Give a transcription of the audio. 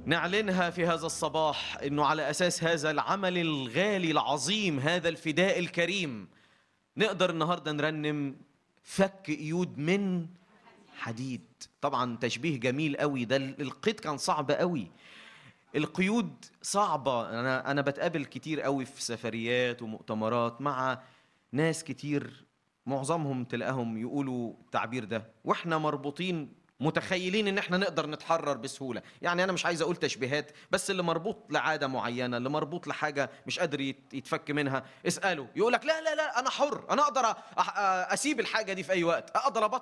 نعلنها في هذا الصباح انه على اساس هذا العمل الغالي العظيم هذا الفداء الكريم نقدر النهارده نرنم فك قيود من حديد طبعا تشبيه جميل قوي ده القيد كان صعب قوي القيود صعبة أنا أنا بتقابل كتير قوي في سفريات ومؤتمرات مع ناس كتير معظمهم تلاقيهم يقولوا التعبير ده واحنا مربوطين متخيلين ان احنا نقدر نتحرر بسهوله يعني انا مش عايز اقول تشبيهات بس اللي مربوط لعاده معينه اللي مربوط لحاجه مش قادر يت- يتفك منها اساله يقول لك لا لا لا انا حر انا اقدر أ- أ- اسيب الحاجه دي في اي وقت اقدر ابطل